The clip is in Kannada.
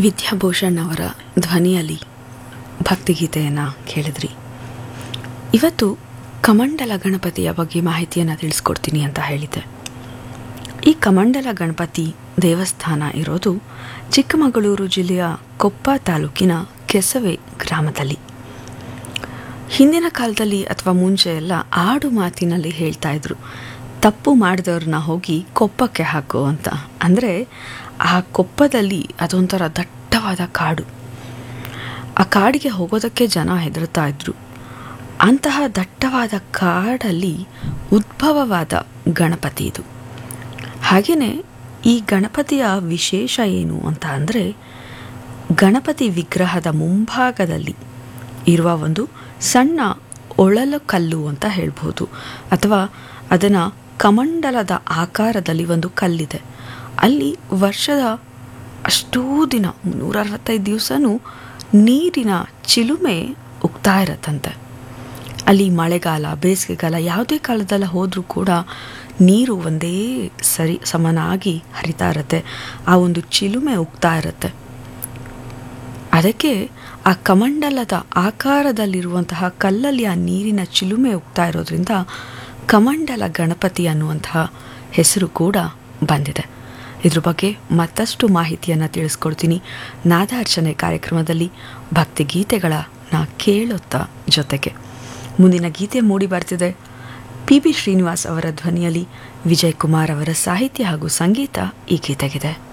ವಿದ್ಯಾಭೂಷಣ್ ಅವರ ಧ್ವನಿಯಲ್ಲಿ ಭಕ್ತಿಗೀತೆಯನ್ನು ಕೇಳಿದ್ರಿ ಇವತ್ತು ಕಮಂಡಲ ಗಣಪತಿಯ ಬಗ್ಗೆ ಮಾಹಿತಿಯನ್ನು ತಿಳಿಸ್ಕೊಡ್ತೀನಿ ಅಂತ ಹೇಳಿದ್ದೆ ಈ ಕಮಂಡಲ ಗಣಪತಿ ದೇವಸ್ಥಾನ ಇರೋದು ಚಿಕ್ಕಮಗಳೂರು ಜಿಲ್ಲೆಯ ಕೊಪ್ಪ ತಾಲೂಕಿನ ಕೆಸವೆ ಗ್ರಾಮದಲ್ಲಿ ಹಿಂದಿನ ಕಾಲದಲ್ಲಿ ಅಥವಾ ಮುಂಚೆ ಎಲ್ಲ ಆಡು ಮಾತಿನಲ್ಲಿ ಹೇಳ್ತಾ ಇದ್ರು ತಪ್ಪು ಮಾಡಿದವ್ರನ್ನ ಹೋಗಿ ಕೊಪ್ಪಕ್ಕೆ ಹಾಕು ಅಂತ ಅಂದರೆ ಆ ಕೊಪ್ಪದಲ್ಲಿ ಅದೊಂಥರ ದಟ್ಟವಾದ ಕಾಡು ಆ ಕಾಡಿಗೆ ಹೋಗೋದಕ್ಕೆ ಜನ ಹೆದರ್ತಾ ಇದ್ರು ಅಂತಹ ದಟ್ಟವಾದ ಕಾಡಲ್ಲಿ ಉದ್ಭವವಾದ ಗಣಪತಿ ಇದು ಹಾಗೆಯೇ ಈ ಗಣಪತಿಯ ವಿಶೇಷ ಏನು ಅಂತ ಅಂದರೆ ಗಣಪತಿ ವಿಗ್ರಹದ ಮುಂಭಾಗದಲ್ಲಿ ಇರುವ ಒಂದು ಸಣ್ಣ ಒಳಲು ಕಲ್ಲು ಅಂತ ಹೇಳ್ಬೋದು ಅಥವಾ ಅದನ್ನು ಕಮಂಡಲದ ಆಕಾರದಲ್ಲಿ ಒಂದು ಕಲ್ಲಿದೆ ಅಲ್ಲಿ ವರ್ಷದ ಅಷ್ಟೂ ದಿನ ಮುನ್ನೂರ ಅರವತ್ತೈದು ದಿವಸನೂ ನೀರಿನ ಚಿಲುಮೆ ಉಗ್ತಾ ಇರತ್ತಂತೆ ಅಲ್ಲಿ ಮಳೆಗಾಲ ಬೇಸಿಗೆಗಾಲ ಯಾವುದೇ ಕಾಲದಲ್ಲ ಹೋದರೂ ಕೂಡ ನೀರು ಒಂದೇ ಸರಿ ಸಮನಾಗಿ ಹರಿತಾ ಇರತ್ತೆ ಆ ಒಂದು ಚಿಲುಮೆ ಉಗ್ತಾ ಇರತ್ತೆ ಅದಕ್ಕೆ ಆ ಕಮಂಡಲದ ಆಕಾರದಲ್ಲಿರುವಂತಹ ಕಲ್ಲಲ್ಲಿ ಆ ನೀರಿನ ಚಿಲುಮೆ ಉಗ್ತಾ ಇರೋದ್ರಿಂದ ಕಮಂಡಲ ಗಣಪತಿ ಅನ್ನುವಂತಹ ಹೆಸರು ಕೂಡ ಬಂದಿದೆ ಇದ್ರ ಬಗ್ಗೆ ಮತ್ತಷ್ಟು ಮಾಹಿತಿಯನ್ನು ತಿಳಿಸ್ಕೊಡ್ತೀನಿ ನಾದಾರ್ಚನೆ ಕಾರ್ಯಕ್ರಮದಲ್ಲಿ ಭಕ್ತಿ ಗೀತೆಗಳನ್ನ ಕೇಳುತ್ತಾ ಜೊತೆಗೆ ಮುಂದಿನ ಗೀತೆ ಮೂಡಿ ಬರ್ತಿದೆ ಪಿ ಬಿ ಶ್ರೀನಿವಾಸ್ ಅವರ ಧ್ವನಿಯಲ್ಲಿ ವಿಜಯ್ ಕುಮಾರ್ ಅವರ ಸಾಹಿತ್ಯ ಹಾಗೂ ಸಂಗೀತ ಈ ಗೀತೆಗಿದೆ